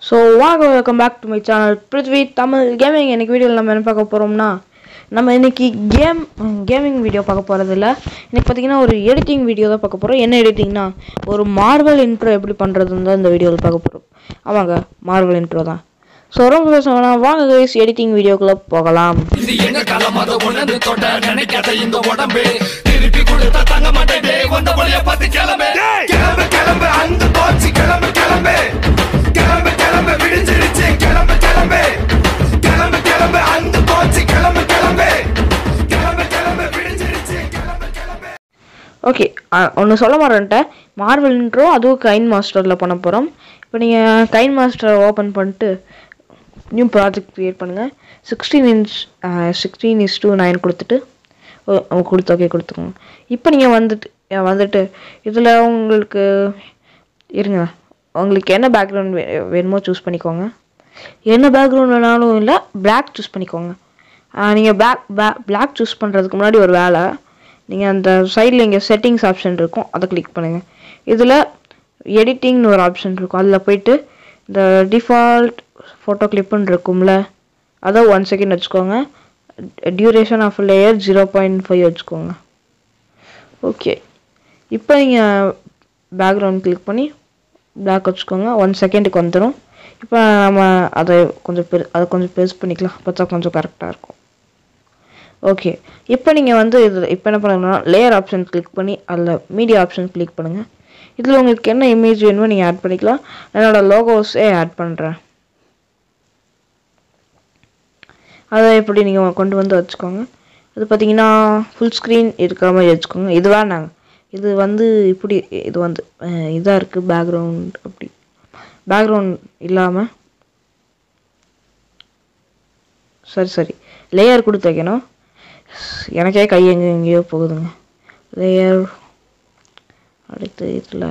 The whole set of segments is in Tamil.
ஸோ வாங்க welcome back to my channel Prithvi Tamil gaming இன்னைக்கு வீடியோவில் நம்ம என்ன பார்க்க போகிறோம்னா நம்ம இன்னைக்கு கேம் கேமிங் வீடியோ பார்க்க போகிறதில்ல இன்னைக்கு பார்த்தீங்கன்னா ஒரு எடிட்டிங் வீடியோ தான் பார்க்க போகிறோம் என்ன எடிட்டிங்னா ஒரு மார்வல் இன்ட்ரோ எப்படி பண்ணுறதுன்னு தான் இந்த வீடியோவில் பார்க்க போகிறோம் ஆமாங்க மார்வல் இன்ட்ரோ தான் ஸோ ரொம்ப பேச வேணாம் வாங்க கைஸ் எடிட்டிங் வீடியோக்குள்ளே போகலாம் இது எங்க காலம் அதை உணர்ந்து தொட்ட நினைக்காத இந்த உடம்பு திருப்பி கொடுத்தா தங்க மாட்டேன் வந்த வழிய பார்த்து கிளம்பு கிளம்பு கிளம்பு அந்த போச்சு கிளம்பு கிளம்பு கிளம்பு கிளம்பு விடிஞ்சிருச்சு கிளம்பு கிளம்பு கிளம்பு கிளம்பு அந்த போச்சு கிளம்பு கிளம்பு கிளம்பு கிளம்பு விடிஞ்சிருச்சு கிளம்பு கிளம்பு ஓகே ஒன்று சொல்ல மாட்டேன்ட்டேன் மார்வல் இன்ட்ரோ அதுவும் கைன் மாஸ்டரில் பண்ண போகிறோம் இப்போ நீங்கள் கைன் மாஸ்டரை ஓப்பன் பண்ணிட்டு நியூ ப்ராஜெக்ட் க்ரியேட் பண்ணுங்கள் sixteen inch sixteen is to nine கொடுத்துட்டு ஓ, ஓ, கொடுத்து ஓகே கொடுத்துக்கோங்க இப்போ நீங்கள் வந்துட்டு அஹ், வந்துட்டு இதில் உங்களுக்கு இருங்க உங்களுக்கு என்ன பேக்ரவுண்ட் வே வேணுமோ சூஸ் பண்ணிக்கோங்க என்ன பேக்ரவுண்ட் வேணாலும் இல்லை Black சூஸ் பண்ணிக்கோங்க நீங்கள் பேக் Black சூஸ் பண்ணுறதுக்கு முன்னாடி ஒரு வேலை நீங்கள் அந்த சைடில் இங்கே செட்டிங்ஸ் ஆப்ஷன் இருக்கும் அதை கிளிக் பண்ணுங்கள் இதில் எடிட்டிங்னு ஒரு ஆப்ஷன் இருக்கும் அதில் போயிட்டு இந்த டிஃபால்ட் ஃபோட்டோ கிளிப்புன்னு இருக்கும்ல அதை ஒன் செகண்ட் வச்சுக்கோங்க duration of layer zero point five வச்சுக்கோங்க ஓகே இப்போ நீங்கள் பேக்ரவுண்ட் கிளிக் பண்ணி பிளாக் வச்சுக்கோங்க ஒன் செகண்டுக்கு வந்துடும் இப்போ நம்ம அதை கொஞ்சம் பெரு அதை கொஞ்சம் பெருசு பண்ணிக்கலாம் பார்த்தா கொஞ்சம் கரெக்டாக இருக்கும் ஓகே இப்போ நீங்கள் வந்து இதில் இப்போ என்ன பண்ணுங்கன்னா லேயர் ஆப்ஷன் கிளிக் பண்ணி அதில் மீடியா ஆப்ஷன் கிளிக் பண்ணுங்கள் இதில் உங்களுக்கு என்ன இமேஜ் வேணுமோ நீங்கள் ஆட் பண்ணிக்கலாம் என்னோட லோகோஸே ஆட் பண்ணுறேன் அதை எப்படி நீங்கள் கொண்டு வந்து வச்சுக்கோங்க அது பார்த்தீங்கன்னா ஃபுல் ஸ்க்ரீன் இருக்கிற மாதிரி வச்சுக்கோங்க இது வேணாங்க இது வந்து இப்படி இது வந்து இதாக இருக்குது பேக்ரவுண்ட் அப்படி பேக்ரவுண்ட் இல்லாமல் சரி சரி லேயர் கொடுத்து வைக்கணும் எனக்கே கை எங்கே எங்கேயோ போகுதுங்க லேயர் அடுத்து இதில்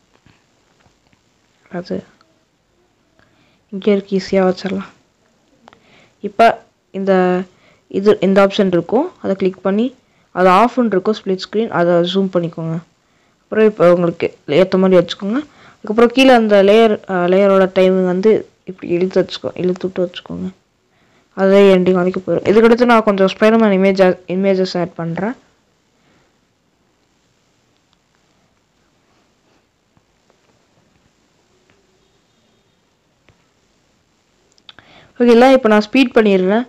அது இங்கே இருக்கு ஈஸியாக வச்சிடலாம் இப்போ இந்த இது இந்த ஆப்ஷன் இருக்கும் அதை கிளிக் பண்ணி அது ஆஃப்னு இருக்கும் ஸ்ப்ளிட் ஸ்க்ரீன் அதை ஜூம் பண்ணிக்கோங்க அப்புறம் இப்போ உங்களுக்கு ஏற்ற மாதிரி வச்சுக்கோங்க அதுக்கப்புறம் கீழே அந்த லேயர் லேயரோட டைமிங் வந்து இப்படி இழுத்து வச்சுக்கோ இழுத்து விட்டு வச்சுக்கோங்க அதே எண்டிங் வரைக்கும் போயிடும் இதுக்கடுத்து நான் கொஞ்சம் ஸ்பைடர்மேன் இமேஜ் இமேஜஸ் ஆட் பண்ணுறேன் ஓகேங்களா இப்போ நான் ஸ்பீட் பண்ணிடுறேன்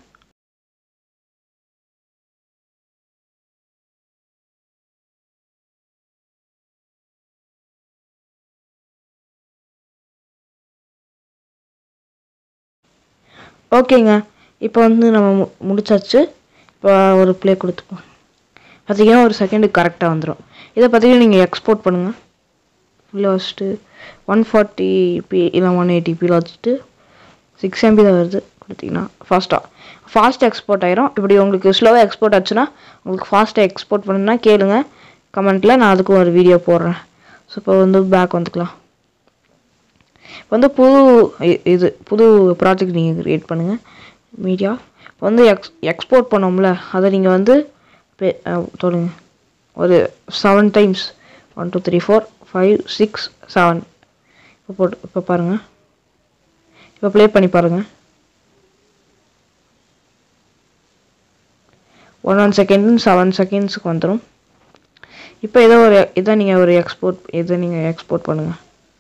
ஓகேங்க இப்போ வந்து நம்ம மு முடிச்சாச்சு இப்போ ஒரு ப்ளே கொடுத்துப்போம் பார்த்தீங்கன்னா ஒரு செகண்டுக்கு கரெக்டாக வந்துடும் இதை பார்த்தீங்கன்னா நீங்கள் எக்ஸ்போர்ட் பண்ணுங்கள் உள்ளே வச்சுட்டு ஒன் ஃபார்ட்டி பி இல்லை ஒன் எயிட்டி பியில் வச்சுட்டு சிக்ஸ் எம்பி தான் வருது கொடுத்தீங்கன்னா ஃபாஸ்ட்டாக ஃபாஸ்ட் எக்ஸ்போர்ட் ஆயிரும் இப்படி உங்களுக்கு ஸ்லோவாக எக்ஸ்போர்ட் ஆச்சுன்னா உங்களுக்கு ஃபாஸ்ட்டாக எக்ஸ்போர்ட் பண்ணுன்னா கேளுங்க கமெண்ட்டில் நான் அதுக்கும் ஒரு வீடியோ போடுறேன் ஸோ இப்போ வந்து பேக் வந்துக்கலாம் இப்போ வந்து புது இ- இது புது ப்ராஜெக்ட் நீங்கள் க்ரியேட் பண்ணுங்கள் மீடியா இப்போ வந்து எக்ஸ் எக்ஸ்போர்ட் பண்ணோம்ல அதை நீங்கள் வந்து பே சொல்லுங்க ஒரு seven times one two three four five six seven இப்போ போட்டு இப்போ பாருங்கள் இப்போ ப்ளே பண்ணி பாருங்கள் ஒன் ஒன் செகண்ட் செவன் செகண்ட்ஸுக்கு வந்துடும் இப்போ ஏதோ ஒரு இதை நீங்கள் ஒரு எக்ஸ்போர்ட் இதை நீங்கள் எக்ஸ்போர்ட் பண்ணுங்கள்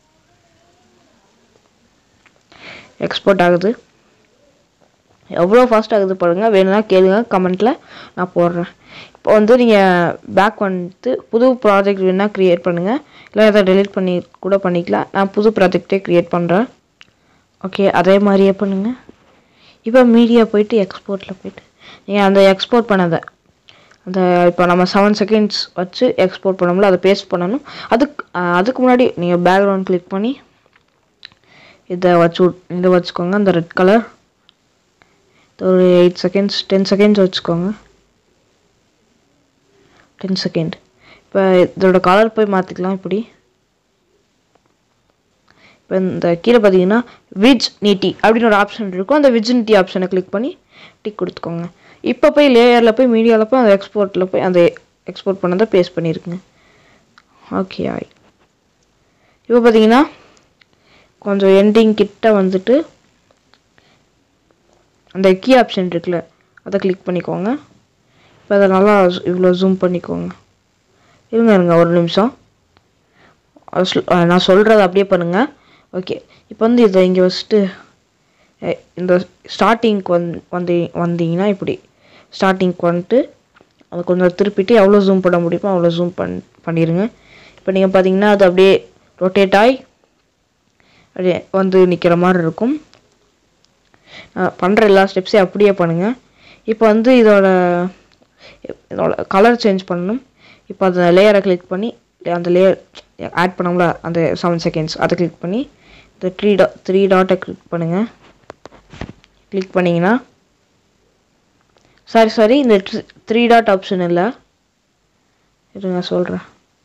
எக்ஸ்போர்ட் ஆகுது எவ்வளோ ஃபாஸ்ட் ஆகுது பாருங்கள் வேணும்னா கேளுங்க கமெண்ட்டில் நான் போடுறேன் இப்போ வந்து நீங்கள் பேக் வந்துட்டு புது ப்ராஜெக்ட் வேணால் க்ரியேட் பண்ணுங்கள் இல்லை அதை டெலீட் பண்ணி கூட பண்ணிக்கலாம் நான் புது ப்ராஜெக்டே க்ரியேட் பண்ணுறேன் ஓகே அதே மாதிரியே பண்ணுங்கள் இப்போ மீடியா போயிட்டு எக்ஸ்போர்ட்டில் போயிட்டு நீங்கள் அந்த எக்ஸ்போர்ட் பண்ணதை அந்த இப்போ நம்ம செவன் செகண்ட்ஸ் வச்சு எக்ஸ்போர்ட் பண்ணோம்ல அதை பேஸ்ட் பண்ணணும் அதுக்கு அஹ், அதுக்கு முன்னாடி நீங்கள் பேக்ரவுண்ட் கிளிக் பண்ணி இதை வச்சு விட்- இதை வச்சுக்கோங்க அந்த ரெட் கலர் ஒரு எயிட் செகண்ட்ஸ் டென் செகண்ட்ஸ் வச்சுக்கோங்க டென் செகண்ட் இப்போ இதோட கலர் போய் மாற்றிக்கலாம் இப்படி இப்போ இந்த கீழே பார்த்தீங்கன்னா விஜ் நீட்டி அப்படின்னு ஒரு ஆப்ஷன் இருக்கும் அந்த விஜ் நீட்டி ஆப்ஷனை கிளிக் பண்ணி டிக் கொடுத்துக்கோங்க இப்போ போய் லேயரில் போய் மீடியாவில் போய் அந்த எக்ஸ்போர்ட்டில் போய் அந்த எக்ஸ்போர்ட் பண்ணதை பேஸ்ட் பண்ணியிருக்குங்க ஓகே ஆய் இப்போ பார்த்தீங்கன்னா கொஞ்சம் எண்டிங் கிட்ட வந்துட்டு அந்த கீ ஆப்ஷன் இருக்குல்ல அதை கிளிக் பண்ணிக்கோங்க இப்போ அதை நல்லா இவ்வளோ ஜூம் பண்ணிக்கோங்க இருங்க இருங்க ஒரு நிமிஷம் அது சொல்- அஹ் நான் சொல்கிறத அப்படியே பண்ணுங்கள் ஓகே இப்போ வந்து இதை இங்கே வச்சுட்டு அஹ் இந்த ஸ்டார்டிங்க்கு வந் வந்து வந்தீங்கன்னா இப்படி ஸ்டார்டிங்க்கு வந்துட்டு அதை கொஞ்சம் திருப்பிட்டு எவ்வளோ ஜூம் பண்ண முடியுமோ அவ்வளோ ஜூம் பண் பண்ணிடுங்க இப்போ நீங்கள் பார்த்தீங்கன்னா அது அப்படியே ரொட்டேட் ஆகி அப்படியே வந்து நிற்கிற மாதிரி இருக்கும் பண்ணுற எல்லா ஸ்டெப்ஸையும் அப்படியே பண்ணுங்கள் இப்போ வந்து இதோட இதோட கலர் சேஞ்ச் பண்ணணும் இப்போ அந்த லேயரை கிளிக் பண்ணி அந்த லேயர் ஆட் பண்ணோம்ல அந்த செவன் செகண்ட்ஸ் அதை கிளிக் பண்ணி இந்த த்ரீ டா த்ரீ டாட்டை கிளிக் பண்ணுங்கள் கிளிக் பண்ணிங்கன்னா சாரி சாரி இந்த த்ரீ டாட் ஆப்ஷன் இல்லை இருங்க சொல்கிறேன்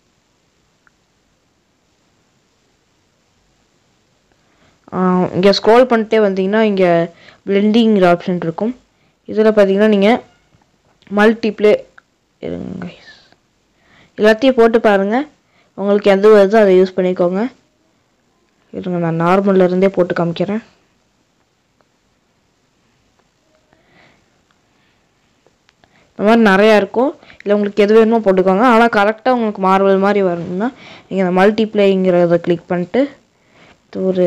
இங்கே ஸ்க்ரோல் பண்ணிட்டே வந்தீங்கன்னா இங்கே பிளெண்டிங்கிற ஆப்ஷன் இருக்கும் இதில் பார்த்தீங்கன்னா நீங்கள் மல்டிப்ளே இருங்க guys. எல்லாத்தையும் போட்டு பாருங்கள் உங்களுக்கு எது வருதோ அதை யூஸ் பண்ணிக்கோங்க இருங்க நான் நார்மல்ல இருந்தே போட்டு காமிக்கிறேன் இந்த மாதிரி நிறையா இருக்கும் இல்லை உங்களுக்கு எது வேணுமோ போட்டுக்கோங்க ஆனால் கரெக்டாக உங்களுக்கு மார்வல் மாதிரி வரணும்னா நீங்கள் இந்த மல்டிப்ளேங்கிறத கிளிக் பண்ணிட்டு இது ஒரு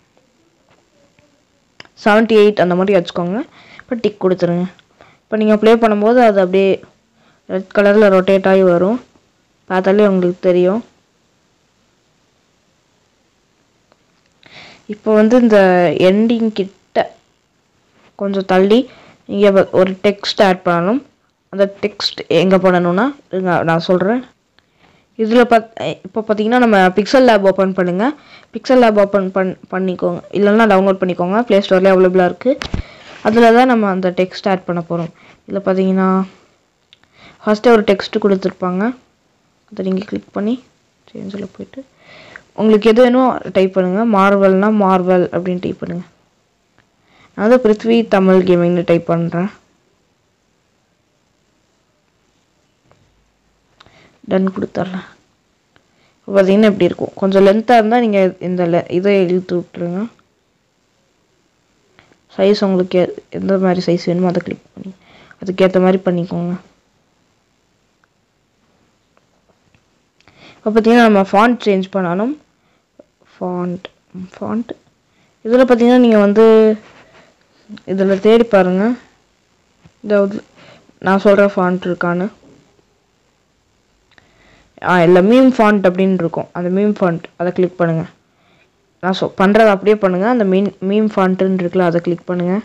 செவன்ட்டி எயிட் அந்த மாதிரி வச்சுக்கோங்க இப்போ டிக் கொடுத்துருங்க இப்போ நீங்கள் ப்ளே பண்ணும்போது அது அப்படியே ரெட் கலரில் ரொட்டேட் ஆகி வரும் பார்த்தாலே உங்களுக்கு தெரியும் இப்போ வந்து இந்த எண்டிங் கிட்ட கொஞ்சம் தள்ளி இங்கே ஒரு டெக்ஸ்ட் ஆட் பண்ணணும் அந்த டெக்ஸ்ட் எங்கே பண்ணணும்னா இருங்க நான் சொல்கிறேன் இதில் பாத் இப்போ பார்த்தீங்கன்னா நம்ம பிக்சல் லேப் ஓப்பன் பண்ணுங்கள் பிக்சல் லேப் ஓப்பன் பண் பண்ணிக்கோங்க இல்லைன்னா டவுன்லோட் பண்ணிக்கோங்க ப்ளே ஸ்டோர்லேயே அவைலபிளாக இருக்குது அதில் தான் நம்ம அந்த டெக்ஸ்ட் ஆட் பண்ண போகிறோம் இதில் பார்த்தீங்கன்னா ஃபஸ்ட்டு ஒரு டெக்ஸ்ட் கொடுத்துருப்பாங்க அதை நீங்கள் கிளிக் பண்ணி சேஞ்சில் போயிட்டு உங்களுக்கு எது வேணும் டைப் பண்ணுங்கள் மார்வல்னா மார்வல் அப்படின்னு டைப் பண்ணுங்கள் நான் வந்து பிருத்வி தமிழ் கேமிங்னு டைப் பண்ணுறேன் டன் கொடுத்துட்றேன் இப்போ பார்த்தீங்கன்னா இப்படி இருக்கும் கொஞ்சம் லென்த்தாக இருந்தால் நீங்கள் இந்த le- இதை இழுத்து விட்டுருங்க சைஸ் உங்களுக்கு எ- எந்த மாதிரி சைஸ் வேணுமோ அதை கிளிக் பண்ணி அதுக்கேற்ற மாதிரி பண்ணிக்கோங்க இப்போ பார்த்தீங்கன்னா நம்ம ஃபாண்ட் சேஞ்ச் பண்ணணும் ஃபாண்ட் ஃபாண்ட் இதில் பார்த்தீங்கன்னா நீங்கள் வந்து இதில் தேடி பாருங்கள் இதாவது நான் சொல்கிற ஃபாண்ட் இருக்கான்னு ஆ இல்லை மீம் ஃபாண்ட் அப்படின்னு இருக்கும் அந்த மீம் ஃபாண்ட் அதை கிளிக் பண்ணுங்கள் நான் சொ பண்ணுறதை அப்படியே பண்ணுங்கள் அந்த மீன் மீம் ஃபாண்ட்டுன்னு இருக்குல்ல அதை கிளிக் பண்ணுங்கள்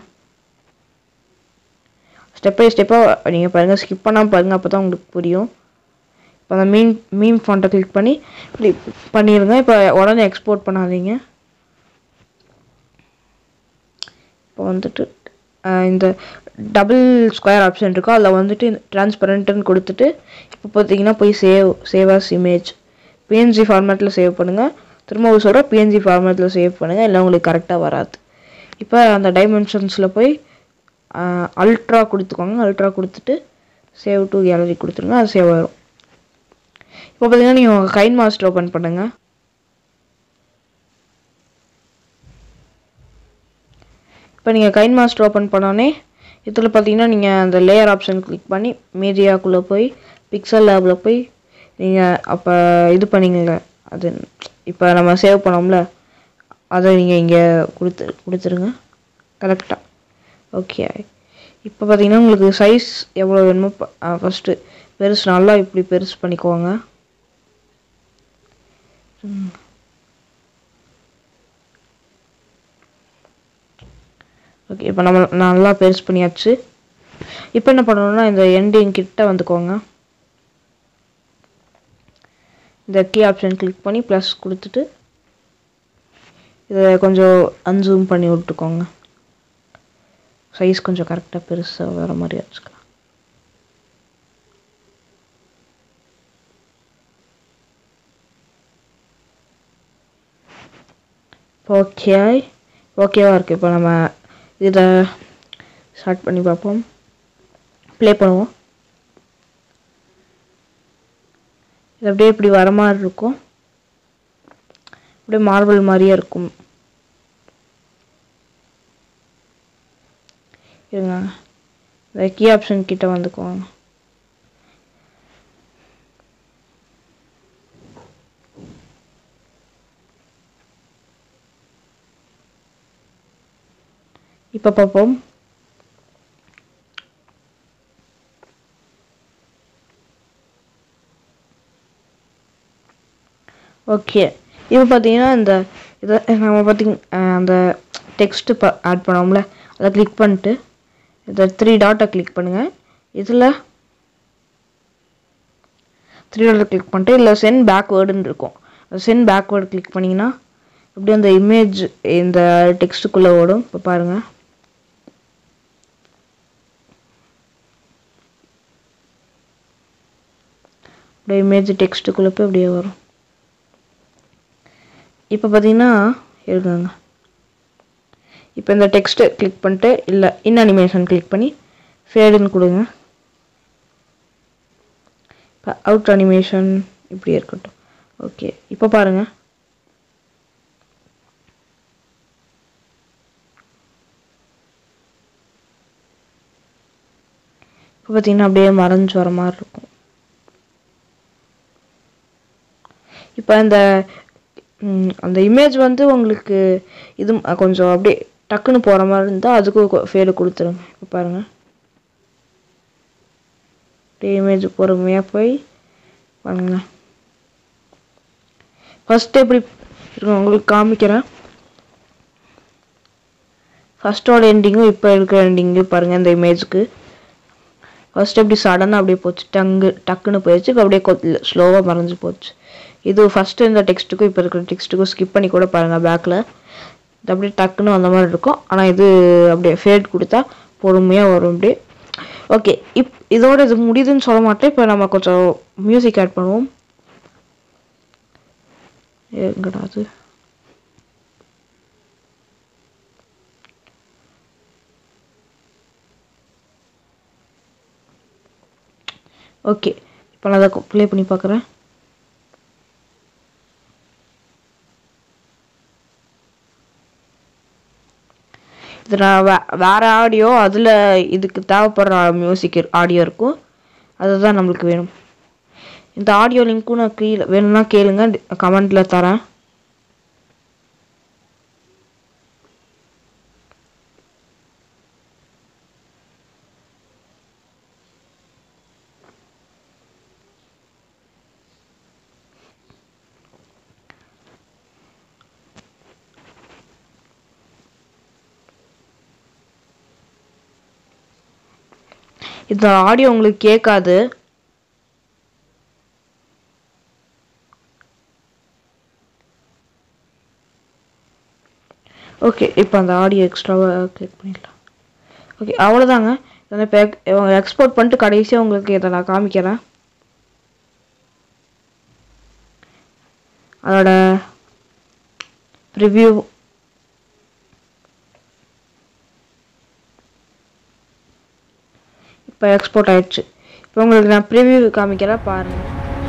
ஸ்டெப் பை ஸ்டெப்பாக நீங்கள் பாருங்கள் ஸ்கிப் பண்ணாமல் பாருங்கள் அப்போ தான் உங்களுக்கு புரியும் இப்போ அந்த மீன் மீம் ஃபாண்ட்டை கிளிக் பண்ணி இப்படி பண்ணிடுங்க இப்போ உடனே எக்ஸ்போர்ட் பண்ணாதீங்க இப்போ வந்துட்டு அஹ், இந்த டபுள் ஸ்கொயர் ஆப்ஷன் இருக்கும் அதில் வந்துட்டு டிரான்ஸ்பரண்ட்டுன்னு கொடுத்துட்டு இப்போ பார்த்தீங்கன்னா போய் save save as image PNG ஃபார்மேட்டில் சேவ் பண்ணுங்கள் திரும்ப சொல்கிறேன் பிஎன்ஜி ஃபார்மேட்டில் சேவ் பண்ணுங்கள் இல்லை உங்களுக்கு கரெக்டாக வராது இப்போ அந்த டைமென்ஷன்ஸில் போய் அல்ட்ரா கொடுத்துக்கோங்க அல்ட்ரா கொடுத்துட்டு சேவ் டு கேலரி கொடுத்துருங்க அது சேவ் ஆயிரும் இப்போ பார்த்தீங்கன்னா நீங்கள் உங்கள் கைன் மாஸ்டர் ஓப்பன் பண்ணுங்கள் இப்போ நீங்கள் கைன் மாஸ்டர் ஓப்பன் பண்ணோன்னே இதில் பார்த்தீங்கன்னா நீங்கள் அந்த லேயர் ஆப்ஷன் கிளிக் பண்ணி மீடியாக்குள்ளே போய் பிக்சல் லேபில் போய் நீங்கள் அப்போ இது பண்ணீங்கல்ல அது இப்போ நம்ம சேவ் பண்ணோம்ல அதை நீங்கள் இங்கே கொடுத்து கொடுத்துருங்க கரெக்டாக ஓகே இப்போ பார்த்தீங்கன்னா உங்களுக்கு சைஸ் எவ்வளோ வேணுமோ ஃபஸ்ட்டு பெருசு நல்லா இப்படி பெருசு பண்ணிக்கோங்க ஓகே இப்போ நம்ம நல்லா பெருசு பண்ணியாச்சு இப்போ என்ன பண்ணணும்னா இந்த எண்டிங் கிட்ட வந்துக்கோங்க இந்த கீ ஆப்ஷன் கிளிக் பண்ணி ப்ளஸ் கொடுத்துட்டு இதை கொஞ்சம் அன்சூம் பண்ணி விட்டுக்கோங்க சைஸ் கொஞ்சம் கரெக்டாக பெருசாக வர மாதிரி வச்சுக்கலாம் ஓகே ஓகேவா இருக்குது இப்போ நம்ம இதை ஸ்டார்ட் பண்ணி பார்ப்போம் ப்ளே பண்ணுவோம் இது அப்படியே இப்படி வர மாதிரி இருக்கும் அப்படியே மார்பிள் மாதிரியே இருக்கும் இருங்க இந்த கீ ஆப்ஷன் கிட்ட வந்துக்குவாங்க இப்போ பார்ப்போம் ஓகே இப்போ பார்த்தீங்கன்னா இந்த இதை நம்ம பார்த்திங்க அந்த டெக்ஸ்ட்டு ப ஆட் பண்ணோம்ல அதை கிளிக் பண்ணிட்டு இந்த த்ரீ டாட்டை கிளிக் பண்ணுங்கள் இதில் த்ரீ டாட்டை கிளிக் பண்ணிட்டு இல்லை சென்ட் பேக்வேர்டுன்னு இருக்கும் அந்த சென்ட் பேக்வேர்டு கிளிக் பண்ணிங்கன்னா அப்படியே அந்த இமேஜ் இந்த டெக்ஸ்ட்டுக்குள்ளே ஓடும் இப்போ பாருங்கள் அப்படியே இமேஜ் டெக்ஸ்ட்டுக்குள்ளே போய் அப்படியே வரும் இப்போ பார்த்தீங்கன்னா இருக்குங்க இப்போ இந்த டெக்ஸ்ட்டை கிளிக் பண்ணிட்டு இல்லை இன் அனிமேஷன் கிளிக் பண்ணி ஃபேடுன்னு கொடுங்க இப்போ அவுட் அனிமேஷன் இப்படி இருக்கட்டும் ஓகே இப்போ பாருங்கள் இப்போ பார்த்தீங்கன்னா அப்படியே மறைஞ்சு வர மாதிரி இருக்கும் இப்போ அந்த ம், அந்த இமேஜ் வந்து உங்களுக்கு இது ம- கொஞ்சம் அப்படியே டக்குன்னு போகிற மாதிரி இருந்தால் அதுக்கும் ஃபேடு கொடுத்துருங்க இப்போ பாருங்கள் அப்படியே இமேஜ் பொறுமையாக போய் பாருங்க ஃபஸ்ட்டு எப்படி இருக்கும் உங்களுக்கு காமிக்கிறேன் ஃபஸ்ட்டோட எண்டிங்கும் இப்போ இருக்கிற எண்டிங்கும் பாருங்கள் இந்த இமேஜுக்கு ஃபர்ஸ்ட் எப்படி சடனாக அப்படியே போச்சு டங்கு டக்குன்னு போயிடுச்சு இப்போ அப்படியே கொஞ்சம் ஸ்லோவாக மறைஞ்சு போச்சு இது ஃபஸ்ட்டு இந்த டெக்ஸ்ட்டுக்கும் இப்போ இருக்கிற டெக்ஸ்ட்டுக்கும் ஸ்கிப் பண்ணி கூட பாருங்கள் பேக்கில் இது அப்படியே டக்குன்னு அந்த மாதிரி இருக்கும் ஆனால் இது அப்படியே ஃபேட் கொடுத்தா பொறுமையாக வரும் அப்படியே ஓகே இப் இதோட இது முடியுதுன்னு சொல்ல மாட்டேன் இப்போ நம்ம கொஞ்சம் மியூசிக் ஆட் பண்ணுவோம் எங்கடா அது ஓகே இப்போ நான் அதை ப்ளே பண்ணி பார்க்குறேன் இது நான் வே வேறு ஆடியோ அதில் இதுக்கு தேவைப்படுற மியூசிக் ஆடியோ இருக்கும் அதுதான் நம்மளுக்கு வேணும் இந்த ஆடியோ லிங்க்கும் நான் கீழே வேணும்னா கேளுங்க கமெண்ட்டில் தரேன் இந்த ஆடியோ உங்களுக்கு கேட்காது ஓகே இப்போ அந்த ஆடியோ எக்ஸ்ட்ராவாக கிளிக் பண்ணிடலாம் ஓகே அவ்வளோதாங்க இதை இப்போ எக்ஸ்போர்ட் பண்ணிட்டு கடைசியாக உங்களுக்கு இதை நான் காமிக்கிறேன் அதோட ரிவ்யூ இப்போ எக்ஸ்போர்ட் ஆயிடுச்சு இப்போ உங்களுக்கு நான் ப்ரிவ்யூ காமிக்கிறேன் பாருங்கள்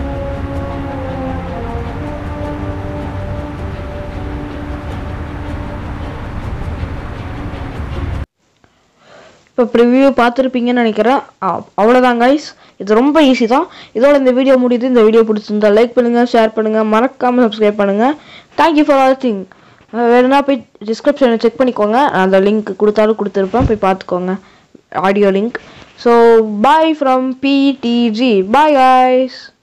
இப்போ ப்ரிவ்யூ பார்த்துருப்பீங்கன்னு நினைக்கிறேன் அ- அவ்வளோதான் கைஸ் இது ரொம்ப ஈஸி தான் இதோட இந்த வீடியோ முடியுது இந்த வீடியோ பிடிச்சிருந்தா லைக் பண்ணுங்கள் ஷேர் பண்ணுங்கள் மறக்காமல் சப்ஸ்கிரைப் பண்ணுங்கள் தேங்க்யூ ஃபார் வாட்சிங் வேணும்னா போய் டிஸ்கிரிப்ஷனை செக் பண்ணிக்கோங்க அந்த லிங்க் கொடுத்தாலும் கொடுத்துருப்பேன் போய் பார்த்துக்கோங்க audio link so bye from PTG bye guys